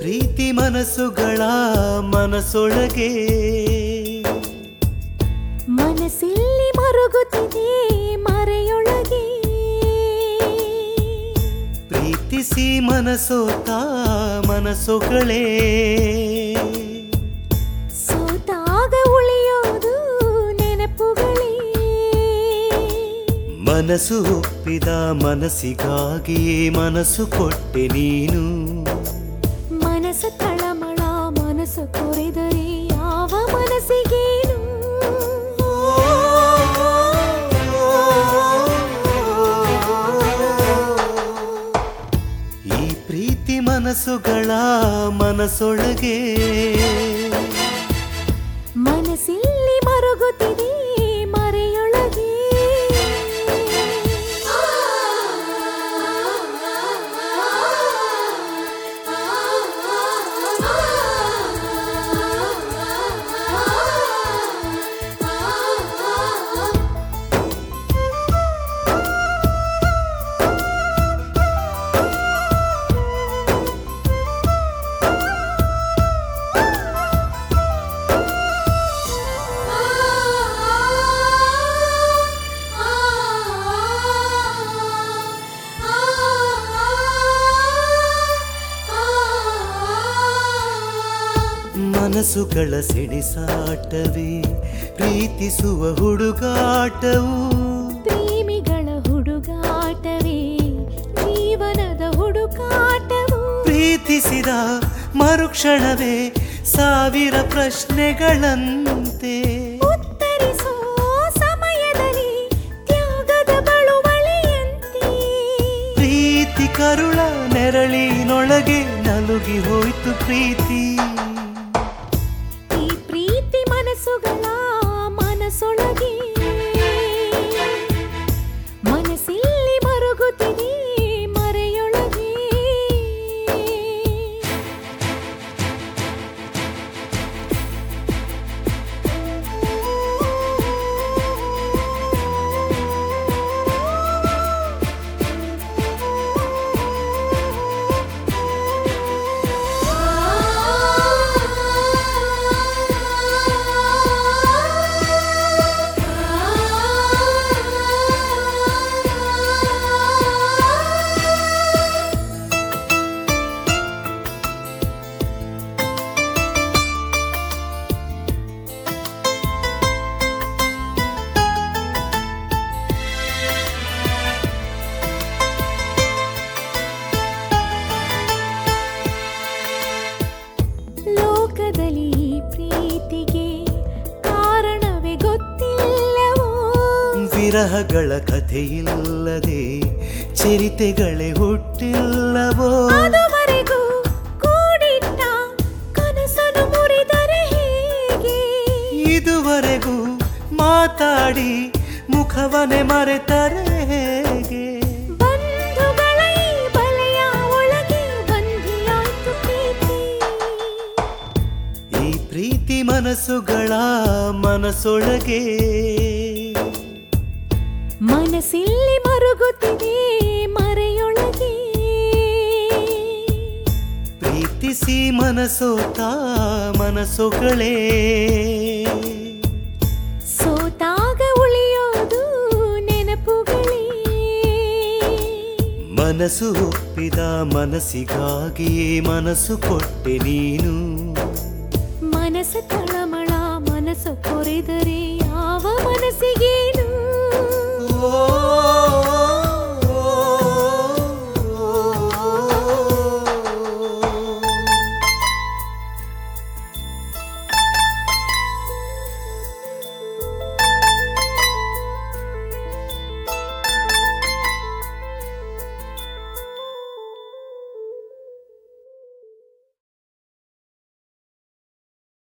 ಪ್ರೀತಿ ಮನಸ್ಸುಗಳ ಮನಸ್ಸೊಳಗೆ ಮನಸ್ಸಿಲ್ಲಿ ಮರುಗುತ್ತಿದೆ ಮರೆಯೊಳಗೆ ಪ್ರೀತಿಸಿ ಮನಸೋತ ಮನಸ್ಸುಗಳೇ ಸೋತಾಗ ಉಳಿಯೋದು ನೆನಪುಗಳೇ ಮನಸ್ಸು ಒಪ್ಪಿದ ಮನಸ್ಸಿಗಾಗಿಯೇ ಮನಸ್ಸು ಕೊಟ್ಟೆ ನೀನು ಮನಸ್ಸು ತಳಮಳ ಮನಸ್ಸು ಕೊರೆದರೆ ಯಾವ ಮನಸ್ಸಿಗೇನು ಈ ಪ್ರೀತಿ ಮನಸ್ಸುಗಳ ಮನಸ್ಸೊಳಗೆ ಮನಸ್ಸಿಲ್ಲಿ ಮರುಗುತ್ತಿದೆ ಮರೆಯೊಳಗೆ ಮನಸ್ಸುಗಳ ಸೆಣಸಾಟವೇ ಪ್ರೀತಿಸುವ ಹುಡುಗಾಟವು ಪ್ರೇಮಿಗಳ ಹುಡುಗಾಟವೇ ಜೀವನದ ಹುಡುಕಾಟವು ಪ್ರೀತಿಸಿದ ಮರುಕ್ಷಣವೇ ಸಾವಿರ ಪ್ರಶ್ನೆಗಳಂತೆ ಉತ್ತರಿಸೋ ಸಮಯದಲ್ಲಿ ತ್ಯಾಗದ ಬಳುವಳಿಯಂತೆ ಪ್ರೀತಿ ಕರುಳ ನೆರಳಿನೊಳಗೆ ನಲುಗಿ ಹೋಯ್ತು ಪ್ರೀತಿ ಈ ಪ್ರೀತಿ ಮನಸ್ಸುಗಳ ಮನಸ್ಸೊಳಗೆ ಮನಸ್ಸಿಲ್ಲಿ ಮರುಗುತ್ತಿದೆ ಮರೆಯೊಳಗೆ ಲೋಕದಲ್ಲಿ ಈ ಪ್ರೀತಿಗೆ ಕಾರಣವೇ ಗೊತ್ತಿಲ್ಲವೋ ವಿರಹಗಳ ಕಥೆಯಿಲ್ಲದೆ ಚರಿತೆಗಳೇ ಹುಟ್ಟಿಲ್ಲವೋ ಅದುವರೆಗೂ ಕೂಡಿಟ್ಟ ಕನಸನ್ನು ಮುರಿದರೆ ಹೇಗೆ ಇದುವರೆಗೂ ಮಾತಾಡಿ ಮುಖವನೆ ಮರೆತರೆ ಹೇಗೆ ಬಂಧುಗಳ ಈ ಬಲೆಯ ಒಳಗೆ ಬಂದಿಯಾಯ್ತು ಪ್ರೀತಿ ಈ ಪ್ರೀತಿ ಮನಸ್ಸುಗಳ ಮನಸ್ಸೊಳಗೆ ಮನಸ್ಸಿಲ್ಲಿ ಮರುಗುತ್ತಿದೆ ಮರೆಯೊಳಗೆ ಪ್ರೀತಿಸಿ ಮನಸೋತ ಮನಸ್ಸುಗಳೇ ಸೋತಾಗ ಉಳಿಯೋದು ನೆನಪುಗಳೇ ಮನಸ್ಸು ಒಪ್ಪಿದ ಮನಸ್ಸಿಗಾಗಿಯೇ ಮನಸ್ಸು ಕೊಟ್ಟೆ ನೀನು ಮನಸ್ಸು ತಳಮಳ ಮನಸ್ಸು ಕೊರೆದರೆ ಯಾವ ಮನಸ್ಸಿಗೆ